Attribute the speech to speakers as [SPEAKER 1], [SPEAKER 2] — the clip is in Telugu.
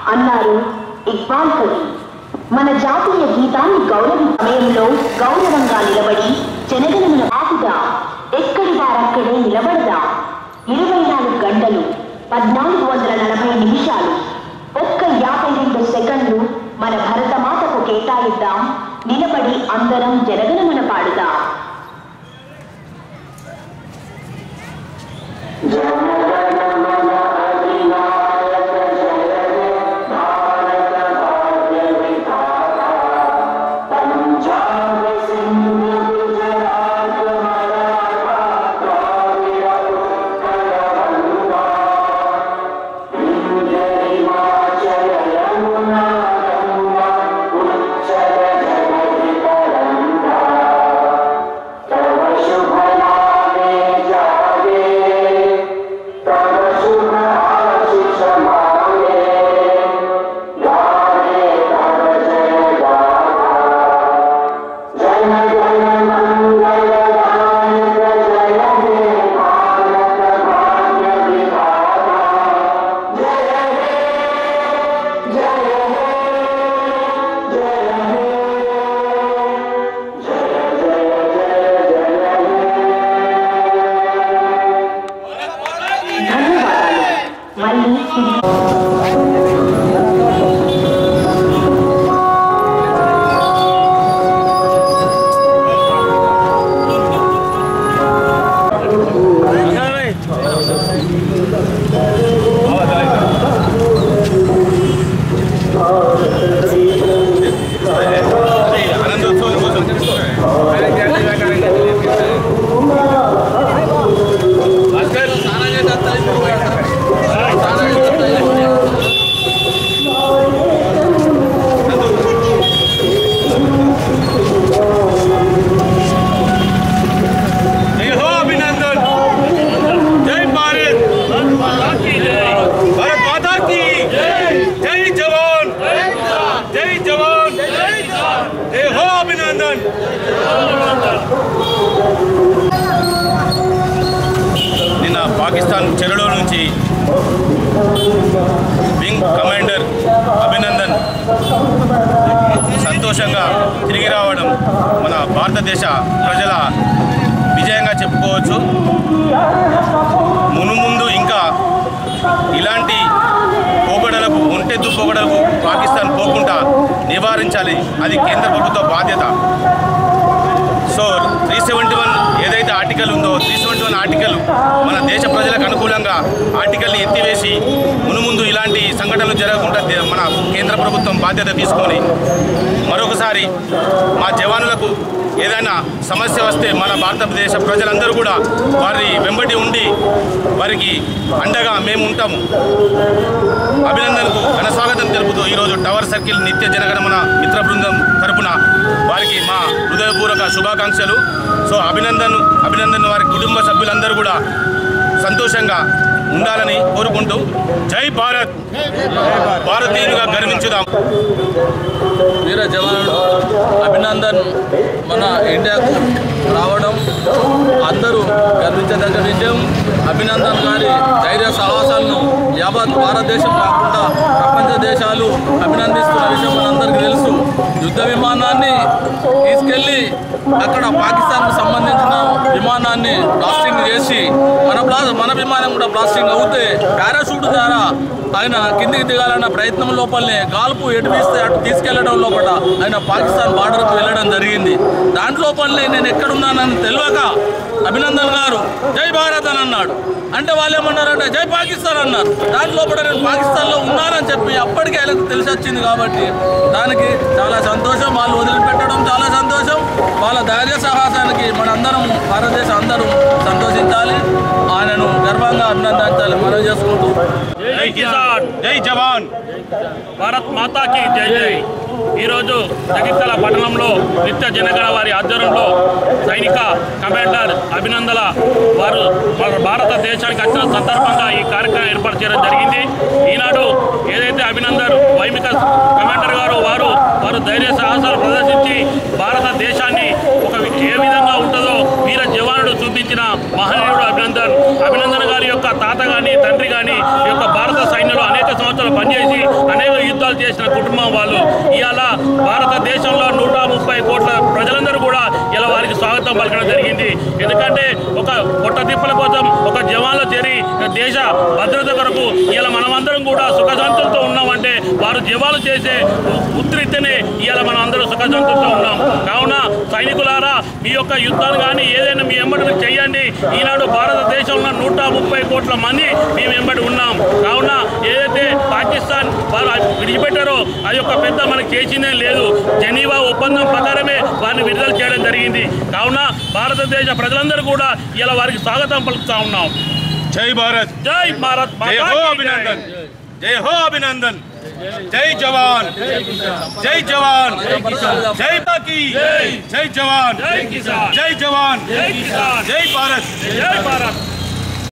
[SPEAKER 1] అన్నారు ఇక్బాల్ కవి మన జాతీయ గీతాన్ని గౌరవ సమయంలో గౌరవంగా నిలబడి జనగణమన ఆపుదా ఎక్కడి వారక్కడే నిలబడదా ఇరవై నాలుగు గంటలు పద్నాలుగు వందల నలభై నిమిషాలు ఒక్క యాభై రెండు సెకండ్లు మన భరతమాతకు కేటాయిద్దాం నిలబడి అందరం జనగణమన పాడుదాం ధన్యవాదాలు మళ్ళీ తిరిగి
[SPEAKER 2] जय हो अभिनंदन जय भारत भारत माता की जय जवान जय जवान जय हो अभिनंदन నిన్న పాకిస్తాన్ చెరులో నుంచి వింగ్ కమాండర్ అభినందన్ సంతోషంగా తిరిగి రావడం మన భారతదేశ ప్రజల విజయంగా చెప్పుకోవచ్చు మునుముందు ఇంకా ఇలాంటి పోగడలకు ఒంటెద్దు పోగడలకు పాకిస్తాన్ పోకుండా నివారించాలి అది కేంద్ర ప్రభుత్వ బాధ్యత సో త్రీ సెవెంటీ వన్ ఏదైతే ఆర్టికల్ ఉందో త్రీ సెవెంటీ వన్ ఆర్టికల్ మన దేశ ప్రజలకు అనుకూలంగా ఆర్టికల్ని ఎత్తివేసి మునుముందు ఇలాంటి సంఘటనలు జరగకుండా దే- మన కేంద్ర ప్రభుత్వం బాధ్యత తీసుకొని మరొకసారి మా జవానులకు ఏదైనా సమస్య వస్తే మన భారతదేశ ప్రజలందరూ కూడా వారి వెంబడి ఉండి వారికి అండగా మేము ఉంటాము అభినందనకు ఘన స్వాగతం తెలుపుతూ ఈరోజు టవర్ సర్కిల్ నిత్య జనగణమన మిత్ర బృందం తరపున వారికి మా హృదయపూర్వక శుభాకాంక్షలు సో అభినందన్ అభినందన్ వారి కుటుంబ సభ్యులందరూ కూడా సంతోషంగా ఉండాలని కోరుకుంటూ జై భారత్ భారతీయులుగా గర్వించుదాం
[SPEAKER 3] వీర జవానుడు అభినందన్ మన ఇండియాకు రావడం అందరూ గర్వించదగ్గ విషయం అభినందన్ గారి ధైర్య సాహసాలను యావత్ భారతదేశం కాకుండా ప్రపంచ దేశాలు అభినందిస్తున్న విషయం మనందరికీ తెలుసు యుద్ధ విమానాన్ని తీసుకెళ్లి అక్కడ పాకిస్తాన్కు సంబంధించిన విమానాన్ని బ్లాస్టింగ్ చేసి మన బ్లా మన విమానం కూడా బ్లాస్టింగ్ అవుతే పారాషూట్ ద్వారా ఆయన కిందికి దిగాలన్న ప్రయత్నం లోపలనే గాల్పు ఎటు తీస్తే అటు తీసుకెళ్లడం లోపల ఆయన పాకిస్తాన్ బార్డర్కు వెళ్ళడం జరిగింది దాంట్లో పనులే నేను ఎక్కడున్నానని తెలియక అభినందన్ గారు జై భారత్ అని అన్నాడు అంటే వాళ్ళు ఏమన్నారంటే జై పాకిస్తాన్ అన్నారు దాని లోపల నేను పాకిస్తాన్లో ఉన్నానని చెప్పి అప్పటికే ఆయనకు తెలిసి వచ్చింది కాబట్టి దానికి చాలా సంతోషం వాళ్ళు వదిలిపెట్టడం చాలా సంతోషం వాళ్ళ ధైర్య సాహసానికి మనందరం భారతదేశం అందరూ సంతోషించాలి ఆయనను గర్వంగా అభినందించాలి మనం చేసుకుంటూ
[SPEAKER 2] జై కిసాన్ జై జవాన్
[SPEAKER 4] భారత్ మాతాకి జై జై ఈరోజు జగిత్యాల పట్టణంలో నిత్య జనగణ వారి ఆధ్వర్యంలో సైనిక కమాండర్ అభినందన వారు మన భారతదేశానికి వచ్చిన సందర్భంగా ఈ కార్యక్రమం ఏర్పాటు చేయడం జరిగింది ఈనాడు ఏదైతే అభినందన్ వైమిక కమాండర్ గారు వారు వారు ధైర్య సాహసాలు ప్రదర్శించి భారతదేశాన్ని ఒక ఏ విధంగా ఉంటుందో వీర జవానుడు చూపించిన మహనీయుడు అభినందన్ అభినందన్ గారి యొక్క తాత గాని తండ్రి గాని ఈ యొక్క భారత సైన్యంలో అనేక సంవత్సరాలు పనిచేసి అనేక చేసిన కుటుంబం వాళ్ళు ఇవాళ భారతదేశంలో నూట ముప్పై కోట్ల ప్రజలందరూ కూడా ఇలా వారికి స్వాగతం పలకడం జరిగింది ఎందుకంటే ఒక పొట్ట తిప్పల కోసం ఒక జవాన్లో చేరి దేశ భద్రత కొరకు ఇలా మనమందరం కూడా సుఖశాంతులతో ఉన్నామంటే వారు జవాలు చేసే ఉత్రితనే ఇవాళ మనం అందరూ సుఖశాంతులతో ఉన్నాం కావున సైనికులారా మీ యొక్క యుద్ధాలు కానీ ఏదైనా మీ ఎంబడి మీరు చేయండి ఈనాడు భారతదేశంలో నూట ముప్పై కోట్ల మంది మేము ఎంబడి ఉన్నాం కావున ఏదైతే పాకిస్తాన్ వారు విడిచిపెట్టారో అది ఒక పెద్ద మనకి చేసిందే లేదు జెనీవా ఒప్పందం ప్రకారమే వారిని విడుదల చేయడం జరిగింది కావున భారతదేశ ప్రజలందరూ కూడా ఇలా వారికి స్వాగతం పలుకుతా ఉన్నాం
[SPEAKER 2] జై భారత్
[SPEAKER 4] జై భారత్
[SPEAKER 2] జై
[SPEAKER 4] మాతా
[SPEAKER 2] హో
[SPEAKER 4] కీ
[SPEAKER 2] అభినందన్ జై హో అభినందన్ జై జవాన్ జై జవాన్ జై బాకీ జై జవాన్
[SPEAKER 4] జై కిసాన్
[SPEAKER 2] జై జవాన్
[SPEAKER 4] జై కిసాన్
[SPEAKER 2] జై భారత్
[SPEAKER 4] జై భారత్